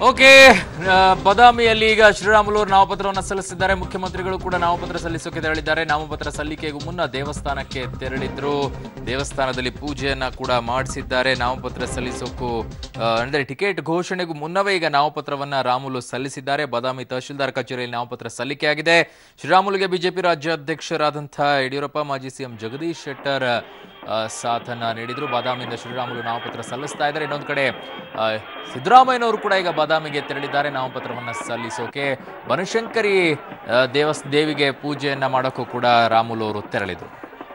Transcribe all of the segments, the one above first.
okay ಆ, ಬದಾಮಿಯಲ್ಲಿ ಈಗ ಶ್ರೀರಾಮುಲು ಅವರು ನಾಮಪತ್ರವನ್ನು ಸಲ್ಲಿಸಿದ್ದಾರೆ ಮುಖ್ಯಮಂತ್ರಿಗಳು ಕೂಡ ನಾಮಪತ್ರ ಸಲ್ಲಿಸೋಕೆ ತೆರಳಿದ್ದಾರೆ ನಾಮಪತ್ರ ಸಲ್ಲಿಕೆಗೂ ಮುನ್ನ ದೇವಸ್ಥಾನಕ್ಕೆ ತೆರಳಿದ್ರು ದೇವಸ್ಥಾನದಲ್ಲಿ ಪೂಜೆಯನ್ನ ಕೂಡ ಮಾಡಿಸಿದ್ದಾರೆ ನಾಮಪತ್ರ ಸಲ್ಲಿಸೋಕು ಆ, ಅಂದ್ರೆ ಟಿಕೆಟ್ ಘೋಷಣೆಗೂ ಮುನ್ನವೇ ಈಗ ನಾಮಪತ್ರವನ್ನ ರಾಮುಲು ಸಲ್ಲಿಸಿದ್ದಾರೆ ಬದಾಮಿ ತಹಶೀಲ್ದಾರ್ ಕಚೇರಿಯಲ್ಲಿ ನಾಮಪತ್ರ ಸಲ್ಲಿಕೆಯಾಗಿದೆ ಶ್ರೀರಾಮುಲುಗೆ ಬಿಜೆಪಿ ರಾಜ್ಯಾಧ್ಯಕ್ಷರಾದಂತಹ ಯಡಿಯೂರಪ್ಪ ಮಾಜಿ ಸಿಎಂ ಜಗದೀಶ್ ಶೆಟ್ಟರ್ ಆ, ಸಾಥನ್ನ ನೀಡಿದ್ರು ಬಾದಾಮಿಯಿಂದ ಶ್ರೀರಾಮುಲು ನಾಮಪತ್ರ ಸಲ್ಲಿಸ್ತಾ ಇದ್ದಾರೆ ಇನ್ನೊಂದು ಕಡೆ ಆ, ಸಿದ್ದರಾಮಯ್ಯನವರು ಕೂಡ ಈಗ ಬಾದಾಮಿಗೆ ತೆರಳಿದ್ದಾರೆ ನಾಮಪತ್ರವನ್ನ ಸಲ್ಲಿಸೋಕೆ ಬನಶಂಕರಿ ಆ, ದೇವಸ್ ದೇವಿಗೆ ಪೂಜೆಯನ್ನ ಮಾಡೋಕ್ಕೂ ಕೂಡ ರಾಮುಲು ಅವರು ತೆರಳಿದ್ರು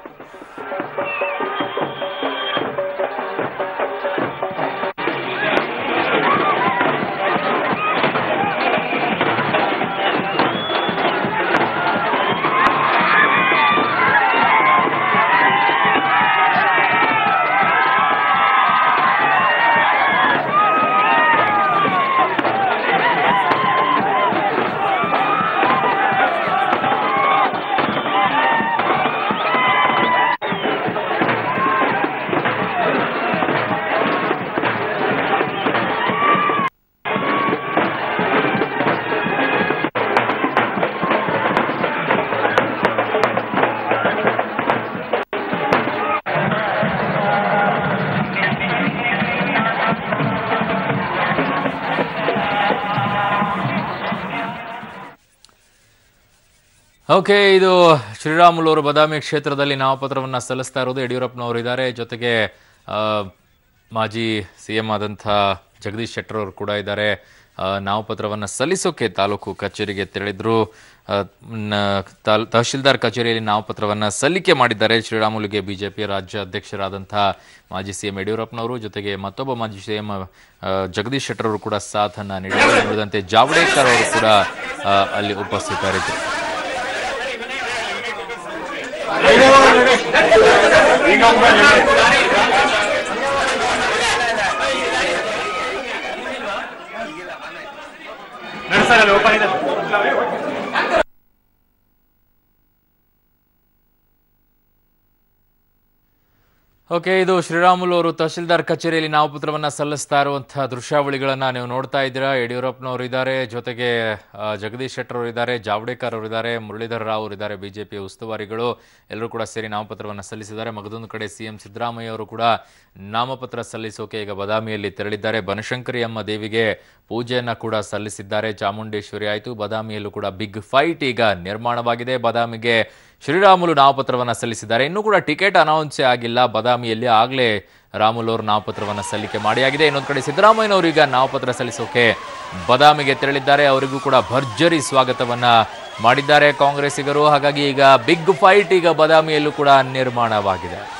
ಓಕೆ ಇದು ಶ್ರೀರಾಮುಲು ಅವರು ಬದಾಮಿ ಕ್ಷೇತ್ರದಲ್ಲಿ ನಾಮಪತ್ರವನ್ನ ಸಲ್ಲಿಸ್ತಾ ಇರೋದು ಯಡಿಯೂರಪ್ಪನವರು ಇದ್ದಾರೆ ಜೊತೆಗೆ ಆ, ಮಾಜಿ ಸಿ ಎಂ ಆದಂಥ ಜಗದೀಶ್ ಶೆಟ್ಟರ್ ಅವರು ಕೂಡ ಇದ್ದಾರೆ ಆ, ನಾಮಪತ್ರವನ್ನ ಸಲ್ಲಿಸೋಕೆ ತಾಲೂಕು ಕಚೇರಿಗೆ ತೆರಳಿದ್ರು ಆ, ನ- ತಾಲ್- ತಹಶೀಲ್ದಾರ್ ಕಚೇರಿಯಲ್ಲಿ ನಾಮಪತ್ರವನ್ನ ಸಲ್ಲಿಕೆ ಮಾಡಿದ್ದಾರೆ ಶ್ರೀರಾಮುಲುಗೆ ಬಿಜೆಪಿ ರಾಜ್ಯ ಅಧ್ಯಕ್ಷರಾದಂತಹ ಮಾಜಿ ಸಿಎಂ ಯಡಿಯೂರಪ್ಪನವರು ಜೊತೆಗೆ ಮತ್ತೊಬ್ಬ ಮಾಜಿ ಸಿಎಂ ಜಗದೀಶ್ ಶೆಟ್ಟರ್ ಅವರು ಕೂಡ ಸಾಥನ್ನ ನೀಡಿದ್ದಾರೆ ಉಳಿದಂತೆ ಜಾವಡೇಕರ್ ಅವರು ಕೂಡ ಆ, ಅಲ್ಲಿ ಉಪಸ್ಥಿತರಿದ್ದರು ನಡೆಸಲ್ಲ ಓಪನ್ ಇದೆ ಓಕೆ ಇದು ಶ್ರೀರಾಮುಲು ಅವರು ತಹಶೀಲ್ದಾರ್ ಕಚೇರಿಯಲ್ಲಿ ನಾಮಪತ್ರವನ್ನ ಸಲ್ಲಿಸ್ತಾ ಇರುವಂತಹ ದೃಶ್ಯಾವಳಿಗಳನ್ನ ನೀವು ನೋಡ್ತಾ ಇದ್ದೀರಾ ಯಡಿಯೂರಪ್ಪನವರು ಇದ್ದಾರೆ ಜೊತೆಗೆ ಆ, ಜಗದೀಶ್ ಶೆಟ್ಟರ್ ಅವರು ಇದ್ದಾರೆ ಜಾವಡೇಕರ್ ಅವರು ಇದ್ದಾರೆ ಮುರಳೀಧರ್ ರಾವ್ ಅವರು ಇದ್ದಾರೆ ಬಿಜೆಪಿ ಉಸ್ತುವಾರಿಗಳು ಎಲ್ಲರೂ ಕೂಡ ಸೇರಿ ನಾಮಪತ್ರವನ್ನ ಸಲ್ಲಿಸಿದ್ದಾರೆ ಮಗದೊಂದು ಕಡೆ ಸಿಎಂ ಸಿದ್ದರಾಮಯ್ಯ ಅವರು ಕೂಡ ನಾಮಪತ್ರ ಸಲ್ಲಿಸೋಕೆ ಈಗ ಬದಾಮಿಯಲ್ಲಿ ತೆರಳಿದ್ದಾರೆ ಬನಶಂಕರಿ ಅಮ್ಮ ದೇವಿಗೆ ಪೂಜೆಯನ್ನ ಕೂಡ ಸಲ್ಲಿಸಿದ್ದಾರೆ ಚಾಮುಂಡೇಶ್ವರಿ ಆಯಿತು ಬದಾಮಿಯಲ್ಲೂ ಕೂಡ ಬಿಗ್ ಫೈಟ್ ಈಗ ನಿರ್ಮಾಣವಾಗಿದೆ ಬದಾಮಿಗೆ ಶ್ರೀರಾಮುಲು ನಾಮಪತ್ರವನ್ನ ಸಲ್ಲಿಸಿದ್ದಾರೆ ಇನ್ನೂ ಕೂಡ ಟಿಕೆಟ್ ಅನೌನ್ಸೇ ಆಗಿಲ್ಲ ಬದಾಮಿಯಲ್ಲಿ ಆಗ್ಲೇ ರಾಮುಲು ಅವರು ನಾಮಪತ್ರವನ್ನ ಸಲ್ಲಿಕೆ ಮಾಡಿಯಾಗಿದೆ ಇನ್ನೊಂದು ಕಡೆ ಸಿದ್ದರಾಮಯ್ಯನವರು ಈಗ ನಾಮಪತ್ರ ಸಲ್ಲಿಸೋಕೆ ಬದಾಮಿಗೆ ತೆರಳಿದ್ದಾರೆ ಅವರಿಗೂ ಕೂಡ ಭರ್ಜರಿ ಸ್ವಾಗತವನ್ನ ಮಾಡಿದ್ದಾರೆ ಕಾಂಗ್ರೆಸ್ಸಿಗರು ಹಾಗಾಗಿ ಈಗ ಬಿಗ್ ಫೈಟ್ ಈಗ ಬದಾಮಿಯಲ್ಲೂ ಕೂಡ ನಿರ್ಮಾಣವಾಗಿದೆ